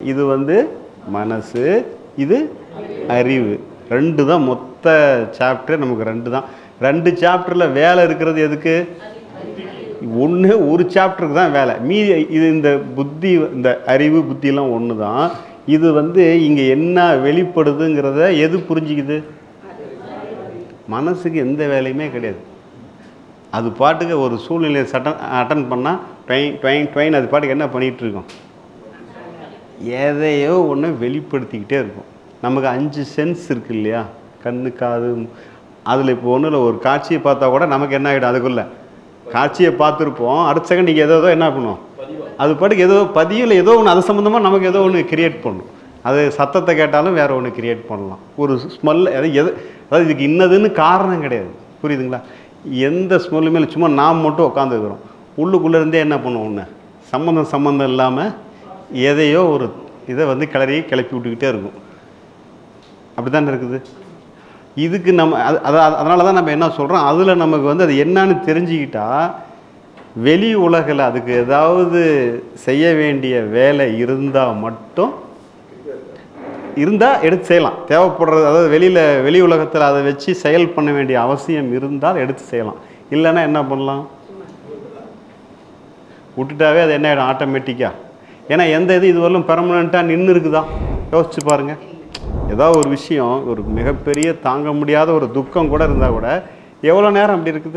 இது வந்து மனசு இது அறிவு ரெண்டு தான் மொத்த சாப்டர் நமக்கு ரெண்டு தான் ரெண்டு சாப்டரில் வேலை இருக்கிறது எதுக்கு ஒன்று ஒரு சாப்டருக்கு தான் வேலை மீதி இது இந்த புத்தி இந்த அறிவு புத்தியெல்லாம் ஒன்று தான் இது வந்து இங்கே என்ன வெளிப்படுதுங்கிறத எது புரிஞ்சுக்குது மனசுக்கு எந்த வேலையுமே கிடையாது அது பாட்டுக்கு ஒரு சூழ்நிலையை சட்டன் அட்டன் பண்ணால் ட்வைன் ட்வைன் ட்வைன் அது பாட்டுக்கு என்ன பண்ணிகிட்டு இருக்கோம் எதையோ ஒன்று வெளிப்படுத்திக்கிட்டே இருக்கும் நமக்கு அஞ்சு சென்ஸ் இருக்கு இல்லையா கண்ணு காது அதில் இப்போ ஒன்றும் இல்லை ஒரு காட்சியை பார்த்தா கூட நமக்கு என்ன ஆகிடும் அதுக்குள்ளே காட்சியை பார்த்துருப்போம் அடுத்த செகண்ட் நீங்கள் ஏதோ ஏதோ என்ன பண்ணுவோம் அது பாட்டுக்கு ஏதோ பதிவில் ஏதோ ஒன்று அது சம்மந்தமாக நமக்கு ஏதோ ஒன்று கிரியேட் பண்ணும் அது சத்தத்தை கேட்டாலும் வேறு ஒன்று கிரியேட் பண்ணலாம் ஒரு ஸ்மெல் அது எது அதாவது இதுக்கு இன்னதுன்னு காரணம் கிடையாது புரியுதுங்களா எந்த ஸ்மெல்லுமே இல்லை சும்மா நாம் மட்டும் உட்காந்துருக்குறோம் உள்ளுக்குள்ளே இருந்தே என்ன பண்ணுவோம் ஒன்று சம்மந்தம் சம்மந்தம் இல்லாமல் எதையோ ஒரு இதை வந்து கிளறி கிளப்பி விட்டுக்கிட்டே இருக்கும் அப்படி தானே இருக்குது இதுக்கு நம்ம அது அது- அதனால தான் நம்ம என்ன சொல்கிறோம் அதில் நமக்கு வந்து அது என்னன்னு தெரிஞ்சுக்கிட்டா வெளி உலகில் அதுக்கு ஏதாவது செய்ய வேண்டிய வேலை இருந்தால் மட்டும் இருந்தால் எடுத்து செய்யலாம் தேவைப்படுறது அதாவது வெளியில் வெளி உலகத்தில் அதை வச்சு செயல் பண்ண வேண்டிய அவசியம் இருந்தால் எடுத்து செய்யலாம் இல்லைன்னா என்ன பண்ணலாம் விட்டுட்டாவே அது என்ன ஆகிடும் ஆட்டோமேட்டிக்காக ஏன்னா எந்த இது இதுவரையிலும் பெர்மனண்ட்டாக நின்று இருக்குதா யோசிச்சு பாருங்கள் ஏதாவது ஒரு விஷயம் ஒரு மிகப்பெரிய தாங்க முடியாத ஒரு துக்கம் கூட இருந்தால் கூட எவ்வளோ நேரம் அப்படி இருக்குது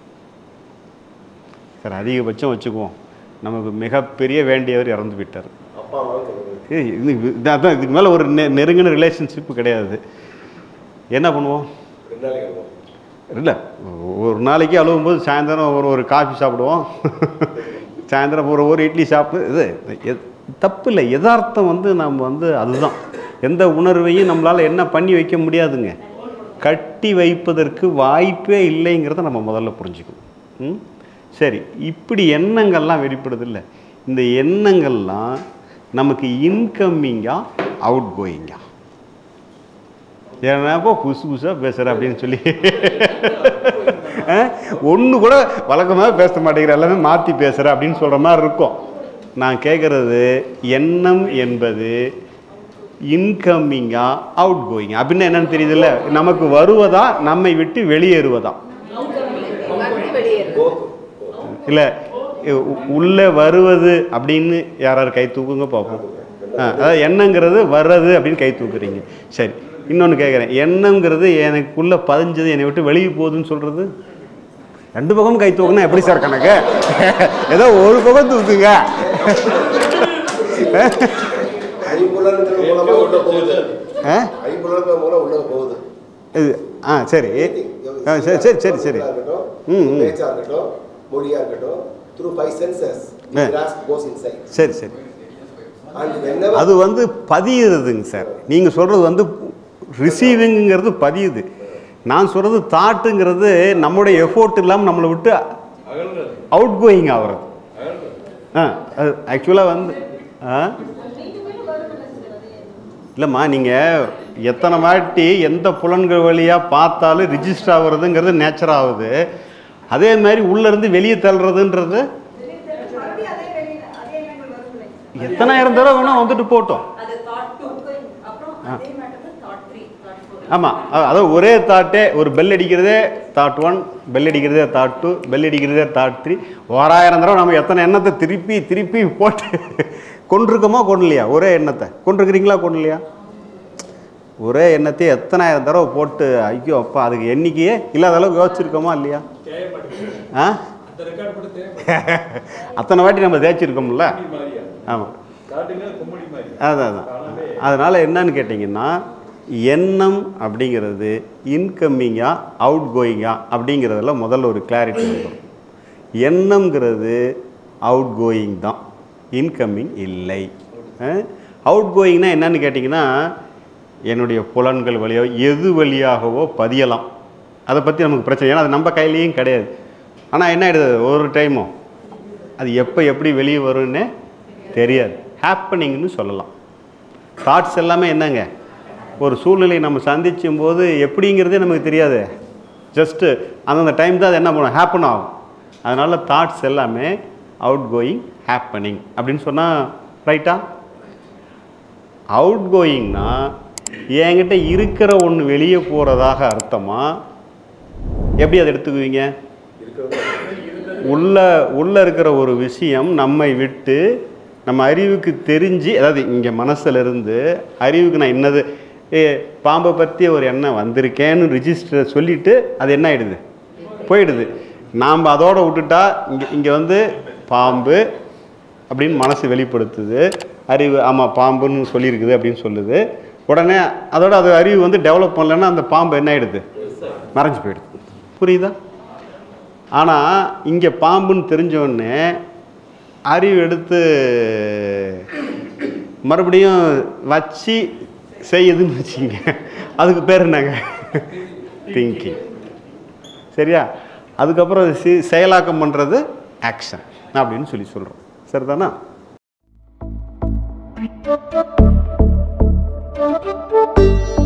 சார் அதிகபட்சம் வச்சுக்குவோம் நமக்கு மிகப்பெரிய வேண்டியவர் இறந்து விட்டார் அப்பா அம்மாவும் சொல்லுங்க ஏய், இது இது- அதான் இதுக்கு மேலே ஒரு நெ நெருங்கின ரிலேஷன்ஷிப் கிடையாது என்ன பண்ணுவோம் ரெண்டு நாளைக்கு இருக்கும் இல்லை ஒரு நாளைக்கு அழுவும்போது சாயந்தரம் ஒரு ஒரு காஃபி சாப்பிடுவோம் சாயந்தரம் ஒரு ஒரு இட்லி சாப்பிட்டு இது எ- தப்பு இல்லை யதார்த்தம் வந்து நம்ம வந்து அதுதான் எந்த உணர்வையும் நம்மளால் என்ன பண்ணி வைக்க முடியாதுங்க கட்டி வைப்பதற்கு வாய்ப்பே இல்லைங்கிறத நம்ம முதல்ல புரிஞ்சுக்கணும் ம் சரி இப்படி எண்ணங்கள்லாம் வெளிப்படுது இல்லை இந்த எண்ணங்கள்லாம் நமக்கு இன்கம்மிங்கா அவுட் கோயிங்கா ஏன்னாப்போ புதுசு புதுசாக பேசுகிற அப்படின்னு சொல்லி ஒன்று கூட வழக்கமாக பேச மாட்டேங்கிற எல்லாமே மாற்றி பேசுகிற அப்படின்னு சொல்கிற மாதிரி இருக்கும் நான் கேட்குறது எண்ணம் என்பது இன்கம்மிங்கா அவுட் கோயிங் அப்படின்னு என்னன்னு தெரியுதுல்ல நமக்கு வருவதா நம்மை விட்டு வெளியேறுவதா வந்து வெளியேறும் போத் இல்லை உள்ளே வருவது அப்படின்னு யாராவது கை தூக்குங்க பார்ப்போம் ஆ அதாவது எண்ணங்கிறது வர்றது அப்படின்னு கை தூக்குறீங்க சரி இன்னொன்று கேட்குறேன் எண்ணங்கிறது எனக்குள்ளே பதிஞ்சது என்னை விட்டு வெளியே போகுதுன்னு சொல்கிறது ரெண்டு பக்கமும் கை தூக்குனா எப்படி சார் கணக்கு ஏதோ ஒரு பக்கம் தூக்குங்க ஐம்புலன்கள் மூலமா உள்ள போகுது ஆ ஐம்புலன்கள் மூலம் உள்ள போகுது இது ஆ சரி ஆ சரி சரி சரி சரி இருக்கட்டும் ம், ம். பேச்சா இருக்கட்டும் மொழியா இருக்கட்டும் through five senses Yeah. Cross goes inside சரி சரி அண்ட் whenever அது வந்து பதியுறதுங்க சார் நீங்கள் சொல்கிறது வந்து ரிசீவிங்கிறது பதியுது நான் சொல்கிறது தாட்டுங்கிறது நம்முடைய எஃபோர்ட் இல்லாமல் நம்மளை விட்டு அவுட் கோயிங் ஆகிறது ஆ அது ஆக்சுவலாக வந்து ஆ இல்லைம்மா நீங்கள் எத்தனை வாட்டி எந்த புலன்கள் வழியாக பார்த்தாலும் ரிஜிஸ்டர் ஆகுறதுங்கிறது நேச்சர் ஆகுது அதே மாதிரி உள்ளேருந்து வெளியே தள்ளுறதுன்றது எத்தனாயிரம் தடவை வேணால் வந்துட்டு போட்டோம் அது தாட் டூ அப்புறம் அதே matter thought three thought four ஆமாம் அதாவது ஒரே தாட்டே ஒரு பெல் அடிக்கிறதே தாட் ஒன் பெல் அடிக்கிறதே தாட் டூ பெல் அடிக்கிறதே தாட் த்ரீ ஓராயிரம் தடவை நம்ம எத்தனை எண்ணத்தை திருப்பி திருப்பி போட்டு கொண்டிருக்கோமா கொண்டலையா ஒரே எண்ணத்தை கொண்டிருக்கிறீங்களா கொண்டலையா ஒரே எண்ணத்தை எத்தனாயிரம் தடவை போட்டு ஐயோ அப்பா அதுக்கு எண்ணிக்கையே இல்லாத அளவுக்கு யோசிச்சிருக்கோமா இல்லையா ஆ அத்தனை வாட்டி நம்ம தேய்ச்சிருக்கோம்ல ஆமாம் அதான் அதான் அதனால் என்னன்னு கேட்டிங்கன்னா எண்ணம் அப்படிங்கிறது இன்கம்மிங்கா அவுட் கோயிங்கா அப்படிங்கிறதுல முதல்ல ஒரு கிளாரிட்டி வந்துடும் எண்ணம்ங்கிறது அவுட் கோயிங் தான் இன்கம்மிங் இல்லை அவுட் கோயிங்னா என்னன்னு கேட்டிங்கன்னா என்னுடைய புலன்கள் வழியோ எது வழியாகவோ பதியலாம் அதை பற்றி நமக்கு பிரச்சனை ஏன்னா அது நம்ம கையிலையும் கிடையாது ஆனால் என்ன ஆயிடுது ஒரு டைமும் அது எப்போ எப்படி வெளியே வரும்னே தெரியாது ஹேப்பனிங்னு சொல்லலாம் தாட்ஸ் எல்லாமே என்னங்க ஒரு சூழ்நிலையை நம்ம சந்திச்சும் போது எப்படிங்கிறதே நமக்கு தெரியாது ஜஸ்ட்டு அந்தந்த டைம் தான் அது என்ன பண்ணும் ஹேப்பன் ஆகும் அதனால் தாட்ஸ் எல்லாமே அவுட் கோயிங் ஹேப்பனிங் அப்படின்னு சொன்னால் ரைட்டா அவுட் கோயிங்னா என்கிட்ட இருக்கிற ஒன்று வெளியே போகிறதாக அர்த்தமா எப்படி அதை எடுத்துக்குவீங்க உள்ள உள்ள இருக்கிற ஒரு விஷயம் நம்மை விட்டு நம்ம அறிவுக்கு தெரிஞ்சு அதாவது இங்கே மனசுல இருந்து அறிவுக்கு நான் என்னது ஏ பாம்பை பற்றி ஒரு எண்ணம் வந்திருக்கேன்னு ரிஜிஸ்டர் சொல்லிட்டு அது என்ன ஆயிடுது போயிடுது நாம் அதோட விட்டுட்டா இங்கே இங்கே வந்து பாம்பு அப்படின்னு மனசு வெளிப்படுத்துது அறிவு ஆமாம் பாம்புன்னு சொல்லியிருக்குது அப்படின்னு சொல்லுது உடனே அதோட அது அறிவு வந்து டெவலப் பண்ணலன்னா அந்த பாம்பு என்ன ஆயிடுது மறைஞ்சு போயிடுது புரியுதா ஆனால் இங்கே பாம்புன்னு தெரிஞ்ச உடனே அறிவு எடுத்து மறுபடியும் வச்சு செய்யுதுன்னு வச்சுங்க அதுக்கு பேர் என்னங்க திங்கிங் சரியா அதுக்கப்புறம் அது சி- செயலாக்கம் பண்ணுறது ஆக்ஷன் அப்படின்னு சொல்லி சொல்கிறோம் சரிதானா Thank you.